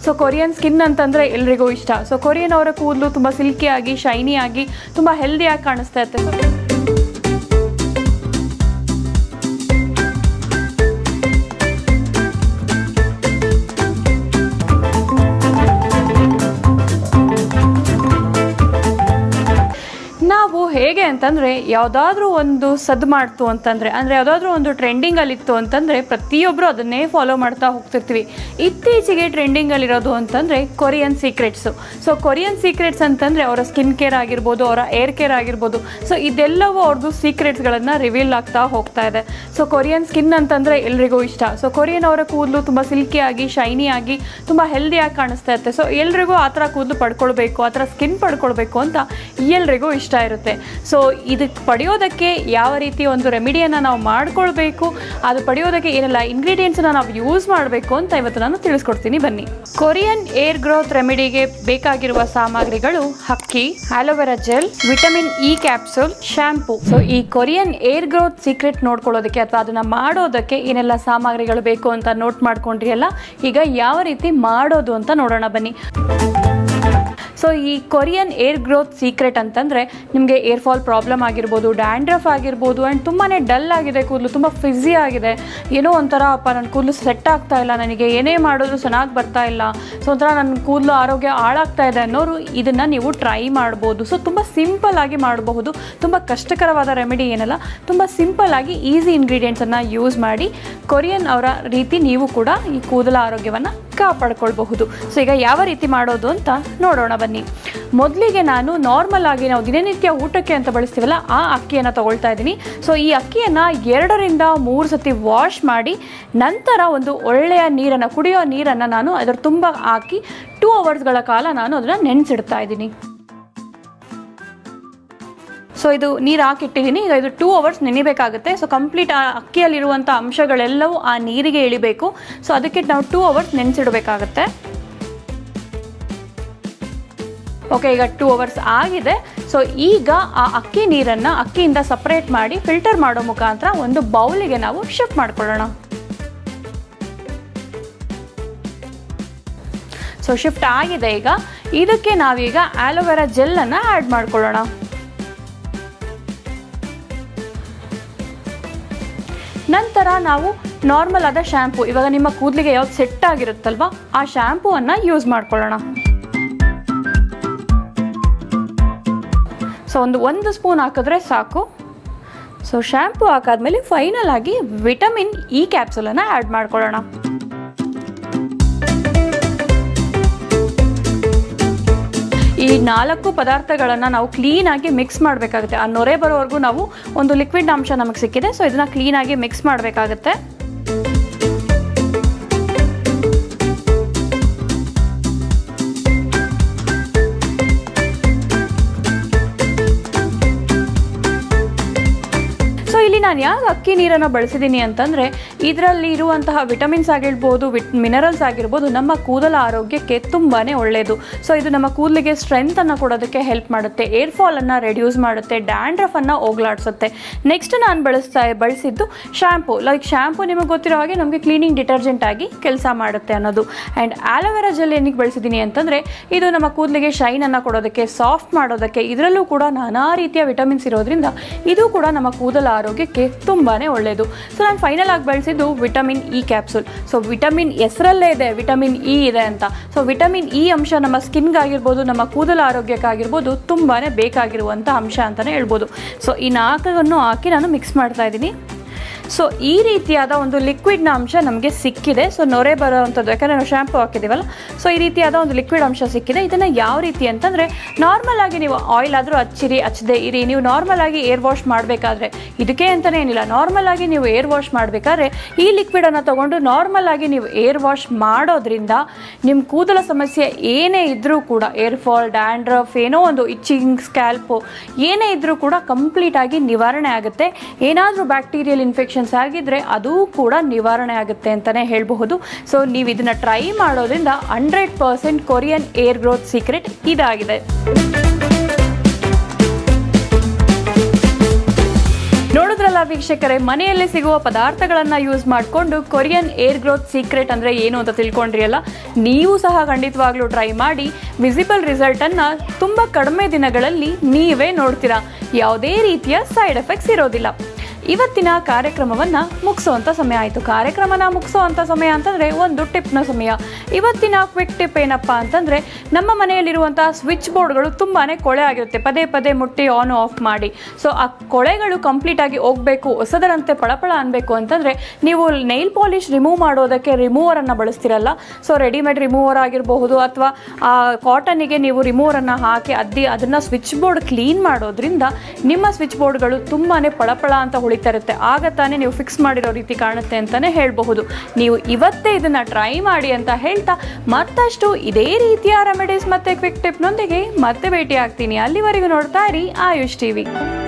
so Korean skin ಅಂತಂದರೆ ಎಲ್ರಿಗೂ ಇಷ್ಟ ಸೊ ಕೊರಿಯನ್ ಅವರ ಕೂದಲು ತುಂಬ ಸಿಲ್ಕಿ ಆಗಿ ಶೈನಿ ಆಗಿ ತುಂಬ ಹೆಲ್ದಿಯಾಗಿ ಕಾಣಿಸ್ತಾ ಇರುತ್ತೆ ಸೊ ನಾವು ಹೇಗೆ ಅಂತಂದರೆ ಯಾವುದಾದ್ರೂ ಒಂದು ಸದ್ದು ಮಾಡ್ತು ಅಂತಂದರೆ ಅಂದರೆ ಯಾವುದಾದ್ರೂ ಒಂದು ಟ್ರೆಂಡಿಂಗಲ್ಲಿತ್ತು ಅಂತಂದರೆ ಪ್ರತಿಯೊಬ್ಬರು ಅದನ್ನೇ ಫಾಲೋ ಮಾಡ್ತಾ ಹೋಗ್ತಿರ್ತೀವಿ ಇತ್ತೀಚೆಗೆ ಟ್ರೆಂಡಿಂಗಲ್ಲಿರೋದು ಅಂತಂದರೆ Korean secrets so Korean secrets ಅಂತಂದರೆ ಅವರ ಸ್ಕಿನ್ ಕೇರ್ ಆಗಿರ್ಬೋದು ಅವರ ಏರ್ ಕೇರ್ ಆಗಿರ್ಬೋದು ಸೊ ಇದೆಲ್ಲವೂ ಅವ್ರದ್ದು ಸೀಕ್ರೆಟ್ಸ್ಗಳನ್ನು ರಿವೀಲ್ ಆಗ್ತಾ ಹೋಗ್ತಾ ಇದೆ ಸೊ ಕೊರಿಯನ್ ಸ್ಕಿನ್ ಅಂತಂದರೆ ಎಲ್ರಿಗೂ ಇಷ್ಟ ಸೊ ಕೊರಿಯನ್ ಅವರ ಕೂದಲು ತುಂಬ ಸಿಲ್ಕಿ ಆಗಿ ಶೈನಿ ಆಗಿ ತುಂಬ ಹೆಲ್ದಿಯಾಗಿ ಕಾಣಿಸ್ತಾ ಇರುತ್ತೆ ಸೊ ಎಲ್ರಿಗೂ ಆ ಥರ ಕೂದಲು ಪಡ್ಕೊಳ್ಬೇಕು ಆ ಥರ ಸ್ಕಿನ್ ಪಡ್ಕೊಳ್ಬೇಕು ಅಂತ ಎಲ್ರಿಗೂ ಇಷ್ಟ ಇರುತ್ತೆ ಸೊ ಇದಕ್ಕೆ ಪಡೆಯೋದಕ್ಕೆ ಯಾವ ರೀತಿ ಒಂದು ರೆಮಿಡಿಯನ್ನು ನಾವು ಮಾಡ್ಕೊಳ್ಬೇಕು ಅದು ಪಡೆಯೋದಕ್ಕೆ ಏನೆಲ್ಲ ಇಂಗ್ರೀಡಿಯೆಂಟ್ಸ್ನ ನಾವು ಯೂಸ್ ಮಾಡಬೇಕು ಅಂತ ಇವತ್ತು ನಾನು ತಿಳಿಸ್ಕೊಡ್ತೀನಿ ಬನ್ನಿ ಕೊರಿಯನ್ ಏರ್ ಗ್ರೋತ್ ರೆಮಿಡಿಗೆ ಬೇಕಾಗಿರುವ ಸಾಮಗ್ರಿಗಳು ಹಕ್ಕಿ aloe vera gel vitamin E capsule shampoo so ಈ ಕೊರಿಯನ್ ಏರ್ ಗ್ರೋತ್ ಸೀಕ್ರೆಟ್ ನೋಡ್ಕೊಳ್ಳೋದಕ್ಕೆ ಅಥವಾ ಅದನ್ನ ಮಾಡೋದಕ್ಕೆ ಏನೆಲ್ಲ ಸಾಮಗ್ರಿಗಳು ಬೇಕು ಅಂತ ನೋಟ್ ಮಾಡ್ಕೊಂಡ್ರಿ ಅಲ್ಲ ಈಗ ಯಾವ ರೀತಿ ಮಾಡೋದು ಅಂತ ನೋಡೋಣ ಬನ್ನಿ ಸೊ ಈ ಕೊರಿಯನ್ ಏರ್ ಗ್ರೋತ್ ಸೀಕ್ರೆಟ್ ಅಂತಂದರೆ ನಿಮಗೆ ಏರ್ ಫಾಲ್ ಪ್ರಾಬ್ಲಮ್ ಆಗಿರ್ಬೋದು ಡ್ಯಾಂಡ್ರಫ್ ಆಗಿರ್ಬೋದು ಆ್ಯಂಡ್ ತುಂಬಾ ಡಲ್ ಆಗಿದೆ ಕೂದಲು ತುಂಬ ಫಿಝಿ ಆಗಿದೆ ಏನೋ ಒಂಥರ ಅಪ್ಪ ನನ್ನ ಕೂದಲು ಸೆಟ್ ಆಗ್ತಾ ಇಲ್ಲ ನನಗೆ ಏನೇ ಮಾಡಿದ್ರು ಚೆನ್ನಾಗಿ ಬರ್ತಾ ಇಲ್ಲ ಸೊ ಒಂಥರ ನನ್ನ ಕೂದಲು ಆರೋಗ್ಯ ಹಾಳಾಗ್ತಾ ಇದೆ ಅನ್ನೋರು ಇದನ್ನು ನೀವು ಟ್ರೈ ಮಾಡ್ಬೋದು ಸೊ ತುಂಬ ಸಿಂಪಲ್ ಆಗಿ ಮಾಡಬಹುದು ತುಂಬ ಕಷ್ಟಕರವಾದ ರೆಮಿಡಿ ಏನಲ್ಲ ತುಂಬ ಸಿಂಪಲ್ ಆಗಿ ಈಸಿ ಇಂಗ್ರೀಡಿಯೆಂಟ್ಸನ್ನು ಯೂಸ್ ಮಾಡಿ ಕೊರಿಯನ್ ಅವರ ರೀತಿ ನೀವು ಕೂಡ ಈ ಕೂದಲ ಆರೋಗ್ಯವನ್ನು ಕಾಪಾಡ್ಕೊಳ್ಬಹುದು ಸೊ ಈಗ ಯಾವ ರೀತಿ ಮಾಡೋದು ಅಂತ ನೋಡೋಣ ಬನ್ನಿ ಮೊದಲಿಗೆ ನಾನು ನಾರ್ಮಲ್ ಆಗಿ ನಾವು ದಿನನಿತ್ಯ ಊಟಕ್ಕೆ ಅಂತ ಬಳಸ್ತೀವಲ್ಲ ಆ ಅಕ್ಕಿಯನ್ನು ತಗೊಳ್ತಾ ಇದ್ದೀನಿ ಸೊ ಈ ಅಕ್ಕಿಯನ್ನು ಎರಡರಿಂದ ಮೂರು ಸತಿ ವಾಶ್ ಮಾಡಿ ನಂತರ ಒಂದು ಒಳ್ಳೆಯ ನೀರನ್ನು ಕುಡಿಯೋ ನೀರನ್ನು ನಾನು ಅದರ ತುಂಬ ಹಾಕಿ ಟೂ ಅವರ್ಸ್ಗಳ ಕಾಲ ನಾನು ಅದನ್ನು ನೆನೆಸಿಡ್ತಾ ಇದ್ದೀನಿ ಸೊ ಇದು ನೀರು ಹಾಕಿಟ್ಟಿದ್ದೀನಿ ಈಗ ಇದು ಟೂ ಅವರ್ಸ್ ನೆನಿಬೇಕಾಗುತ್ತೆ ಸೊ ಕಂಪ್ಲೀಟ್ ಆ ಅಕ್ಕಿಯಲ್ಲಿರುವಂಥ ಅಂಶಗಳೆಲ್ಲವೂ ಆ ನೀರಿಗೆ ಇಳಿಬೇಕು ಸೊ ಅದಕ್ಕೆ ನಾವು ಟೂ ಅವರ್ಸ್ ನೆನೆಸಿಡಬೇಕಾಗತ್ತೆ ಓಕೆ ಈಗ ಟೂ ಅವರ್ಸ್ ಆಗಿದೆ ಸೊ ಈಗ ಆ ಅಕ್ಕಿ ನೀರನ್ನು ಅಕ್ಕಿಯಿಂದ ಸಪ್ರೇಟ್ ಮಾಡಿ ಫಿಲ್ಟರ್ ಮಾಡೋ ಮುಖಾಂತರ ಒಂದು ಬೌಲಿಗೆ ನಾವು ಶಿಫ್ಟ್ ಮಾಡ್ಕೊಳ್ಳೋಣ ಸೊ ಶಿಫ್ಟ್ ಆಗಿದೆ ಈಗ ಇದಕ್ಕೆ ನಾವೀಗ ಆಲೋವೆರಾ ಜೆಲ್ಲನ್ನು ಆ್ಯಡ್ ಮಾಡ್ಕೊಳ್ಳೋಣ ನಂತರ ನಾವು ನಾರ್ಮಲ್ ಆದ ಶ್ಯಾಂಪು ಇವಾಗ ನಿಮ್ಮ ಕೂದಲಿಗೆ ಯಾವ್ದು ಸೆಟ್ ಆಗಿರುತ್ತಲ್ವ ಆ ಶ್ಯಾಂಪೂವನ್ನು ಯೂಸ್ ಮಾಡ್ಕೊಳ್ಳೋಣ ಸೊ ಒಂದು ಒಂದು ಸ್ಪೂನ್ ಹಾಕಿದ್ರೆ ಸಾಕು ಸೊ ಶ್ಯಾಂಪು ಹಾಕಾದ್ಮೇಲೆ ಫೈನಲ್ ಆಗಿ ವಿಟಮಿನ್ ಇ ಕ್ಯಾಪ್ಸೂಲನ್ನು ಆ್ಯಡ್ ಮಾಡ್ಕೊಳ್ಳೋಣ ಈ ನಾಲ್ಕು ಪದಾರ್ಥಗಳನ್ನು ನಾವು ಕ್ಲೀನಾಗಿ ಮಿಕ್ಸ್ ಮಾಡಬೇಕಾಗುತ್ತೆ ಆ ನೊರೆ ಬರೋವರೆಗೂ ನಾವು ಒಂದು ಲಿಕ್ವಿಡ್ ಅಂಶ ನಮಗೆ ಸಿಕ್ಕಿದೆ ಸೊ ಇದನ್ನು ಕ್ಲೀನಾಗಿ ಮಿಕ್ಸ್ ಮಾಡಬೇಕಾಗುತ್ತೆ ಸೊ ಇಲ್ಲಿ ನಾನು ಯಾಕೆ ಅಕ್ಕಿ ನೀರನ್ನು ಬಳಸಿದ್ದೀನಿ ಅಂತಂದರೆ ಇದರಲ್ಲಿ ಇರುವಂತಹ ವಿಟಮಿನ್ಸ್ ಆಗಿರ್ಬೋದು ವಿಟ್ ಮಿನರಲ್ಸ್ ಆಗಿರ್ಬೋದು ನಮ್ಮ ಕೂದಲ ಆರೋಗ್ಯಕ್ಕೆ ತುಂಬಾ ಒಳ್ಳೆಯದು ಸೊ ಇದು ನಮ್ಮ ಕೂದಲಿಗೆ ಸ್ಟ್ರೆಂತನ್ನು ಕೊಡೋದಕ್ಕೆ ಹೆಲ್ಪ್ ಮಾಡುತ್ತೆ ಏರ್ ಫಾಲನ್ನು ರೆಡ್ಯೂಸ್ ಮಾಡುತ್ತೆ ಡ್ಯಾಂಡ್ರಫನ್ನು ಹೋಗ್ಲಾಡಿಸುತ್ತೆ ನೆಕ್ಸ್ಟ್ ನಾನು ಬಳಸ್ತಾ ಬಳಸಿದ್ದು ಶ್ಯಾಂಪು ಲೈಕ್ ಶ್ಯಾಂಪು ನಿಮಗೆ ಗೊತ್ತಿರೋ ಹಾಗೆ ನಮಗೆ ಕ್ಲೀನಿಂಗ್ ಡಿಟರ್ಜೆಂಟ್ ಆಗಿ ಕೆಲಸ ಮಾಡುತ್ತೆ ಅನ್ನೋದು ಆ್ಯಂಡ್ ಆಲೋವೆರಾ ಜೆಲ್ ಏನಕ್ಕೆ ಬಳಸಿದ್ದೀನಿ ಅಂತಂದರೆ ಇದು ನಮ್ಮ ಕೂದಲಿಗೆ ಶೈನನ್ನು ಕೊಡೋದಕ್ಕೆ ಸಾಫ್ಟ್ ಮಾಡೋದಕ್ಕೆ ಇದರಲ್ಲೂ ಕೂಡ ನಾನಾ ರೀತಿಯ ವಿಟಮಿನ್ಸ್ ಇರೋದ್ರಿಂದ ಇದು ಕೂಡ ನಮ್ಮ ಕೂದಲ ಆರೋಗ್ಯಕ್ಕೆ ತುಂಬಾ ಒಳ್ಳೆಯದು ಸೊ ನಾನು ಫೈನಲ್ ಆಗಿ ಬಳಸಿದ್ದು vitamin E capsule so vitamin ಹೆಸರಲ್ಲೇ ಇದೆ ವಿಟಮಿನ್ ಇ ಇದೆ ಅಂತ ಸೊ ವಿಟಮಿನ್ ಇ ಅಂಶ ನಮ್ಮ ಸ್ಕಿನ್ಗಾಗಿರ್ಬೋದು ನಮ್ಮ ಕೂದಲ ಆರೋಗ್ಯಕ್ಕಾಗಿರ್ಬೋದು ತುಂಬಾ ಬೇಕಾಗಿರುವಂಥ ಅಂಶ ಅಂತಲೇ ಹೇಳ್ಬೋದು ಸೊ ಈ ನಾಲ್ಕನ್ನು ಹಾಕಿ ನಾನು ಮಿಕ್ಸ್ ಮಾಡ್ತಾ ಇದ್ದೀನಿ ಸೊ ಈ ರೀತಿಯಾದ ಒಂದು ಲಿಕ್ವಿಡ್ನ ಅಂಶ ನಮಗೆ ಸಿಕ್ಕಿದೆ ಸೊ ನೊರೆ ಬರೋವಂಥದ್ದು ಯಾಕಂದರೆ ನಾವು ಶ್ಯಾಂಪು ಹಾಕಿದ್ದೀವಲ್ಲ ಸೊ ಈ ರೀತಿಯಾದ ಒಂದು ಲಿಕ್ವಿಡ್ ಅಂಶ ಸಿಕ್ಕಿದೆ ಇದನ್ನು ಯಾವ ರೀತಿ ಅಂತಂದರೆ ನಾರ್ಮಲ್ ಆಗಿ ನೀವು ಆಯಿಲ್ ಆದರೂ ಹಚ್ಚಿರಿ ಹಚ್ಚದೆ ಇರಿ ನೀವು ನಾರ್ಮಲ್ ಆಗಿ ಏರ್ ವಾಶ್ ಮಾಡಬೇಕಾದ್ರೆ ಇದಕ್ಕೆ ಅಂತಲೇ ಏನಿಲ್ಲ ನಾರ್ಮಲ್ ಆಗಿ ನೀವು ಏರ್ ವಾಶ್ ಮಾಡಬೇಕಾದ್ರೆ ಈ ಲಿಕ್ವಿಡನ್ನು ತೊಗೊಂಡು ನಾರ್ಮಲ್ ಆಗಿ ನೀವು ಏರ್ ವಾಶ್ ಮಾಡೋದ್ರಿಂದ ನಿಮ್ಮ ಕೂದಲ ಸಮಸ್ಯೆ ಏನೇ ಇದ್ದರೂ ಕೂಡ ಏರ್ ಫಾಲ್ ಡ್ಯಾಂಡ್ರಫ್ ಏನೋ ಒಂದು ಇಚ್ಚಿಂಗ್ ಸ್ಕ್ಯಾಲ್ಪು ಏನೇ ಇದ್ದರೂ ಕೂಡ ಕಂಪ್ಲೀಟಾಗಿ ನಿವಾರಣೆ ಆಗುತ್ತೆ ಏನಾದರೂ ಬ್ಯಾಕ್ಟೀರಿಯಲ್ ಇನ್ಫೆಕ್ಷನ್ಸ್ ಆಗಿದ್ದರೆ ಅದು ಕೂಡ ನಿವಾರಣೆ ಆಗುತ್ತೆ ಅಂತಲೇ ಹೇಳಬಹುದು ಸೊ ನೀವು ಇದನ್ನು ಟ್ರೈ ಮಾಡೋದ್ರಿಂದ hundred percent Korean hair growth secret ಇದಾಗಿದೆ ನೋಡಿದ್ರಲ್ಲ ವೀಕ್ಷಕರೇ ಮನೆಯಲ್ಲೇ ಸಿಗುವ ಪದಾರ್ಥಗಳನ್ನು ಯೂಸ್ ಮಾಡಿಕೊಂಡು ಕೊರಿಯನ್ ಏರ್ ಗ್ರೋತ್ ಸೀಕ್ರೆಟ್ ಅಂದರೆ ಏನು ಅಂತ ತಿಳ್ಕೊಂಡ್ರಿ ಅಲ್ಲ ನೀವು ಸಹ ಖಂಡಿತವಾಗ್ಲೂ ಟ್ರೈ ಮಾಡಿ ವಿಸಿಬಲ್ ರಿಸಲ್ಟನ್ನು ತುಂಬ ಕಡಿಮೆ ದಿನಗಳಲ್ಲಿ ನೀವೇ ನೋಡ್ತೀರಾ ಯಾವುದೇ ರೀತಿಯ ಸೈಡ್ ಎಫೆಕ್ಟ್ಸ್ ಇರೋದಿಲ್ಲ ಇವತ್ತಿನ ಕಾರ್ಯಕ್ರಮವನ್ನು ಮುಗಿಸೋವಂಥ ಸಮಯ ಆಯಿತು ಕಾರ್ಯಕ್ರಮನ ಮುಗಿಸೋವಂಥ ಸಮಯ ಅಂತಂದರೆ ಒಂದು ಟಿಪ್ನ ಸಮಯ ಇವತ್ತಿನ ಕ್ವಿಕ್ ಟಿಪ್ ಏನಪ್ಪ ಅಂತಂದರೆ ನಮ್ಮ ಮನೆಯಲ್ಲಿರುವಂಥ ಸ್ವಿಚ್ ಬೋರ್ಡ್ಗಳು ತುಂಬಾ ಕೊಳೆ ಆಗಿರುತ್ತೆ ಪದೇ ಪದೇ ಮುಟ್ಟಿ ಆನ್ ಆಫ್ ಮಾಡಿ ಸೊ ಆ ಕೊಳೆಗಳು ಕಂಪ್ಲೀಟಾಗಿ ಹೋಗಬೇಕು ಹೊಸದರಂತೆ ಪಳಪಳ ಅನ್ಬೇಕು ಅಂತಂದರೆ ನೀವು ನೈಲ್ ಪಾಲಿಶ್ ರಿಮೂವ್ ಮಾಡೋದಕ್ಕೆ ರಿಮೂವರನ್ನು ಬಳಸ್ತಿರಲ್ಲ ಸೊ ರೆಡಿಮೇಡ್ ರಿಮೂವರ್ ಆಗಿರಬಹುದು ಅಥವಾ ಆ ಕಾಟನಿಗೆ ನೀವು ರಿಮೂವರನ್ನು ಹಾಕಿ ಅದ್ದಿ ಅದನ್ನು ಸ್ವಿಚ್ ಬೋರ್ಡ್ ಕ್ಲೀನ್ ಮಾಡೋದ್ರಿಂದ ನಿಮ್ಮ ಸ್ವಿಚ್ ಬೋರ್ಡ್ಗಳು ತುಂಬಾ ಪಳಪಳ ಅಂತ ಹೊಳಿತಾ ಇರುತ್ತೆ ಆಗ ತಾನೇ ನೀವು ಫಿಕ್ಸ್ ಮಾಡಿರೋ ರೀತಿ ಕಾಣುತ್ತೆ ಅಂತಲೇ ಹೇಳಬಹುದು ನೀವು ಇವತ್ತೇ ಇದನ್ನು ಟ್ರೈ ಮಾಡಿ ಅಂತ ಹೇಳ್ತಾ ಮತ್ತಷ್ಟು ಇದೇ ರೀತಿಯ ರೆಮಿಡೀಸ್ ಮತ್ತು ಕ್ವಿಕ್ ಟಿಪ್ನೊಂದಿಗೆ ಮತ್ತೆ ಭೇಟಿ ಆಗ್ತೀನಿ ಅಲ್ಲಿವರೆಗೂ ನೋಡ್ತಾ ಇರಿ ಆಯುಷ್ ಟಿವಿ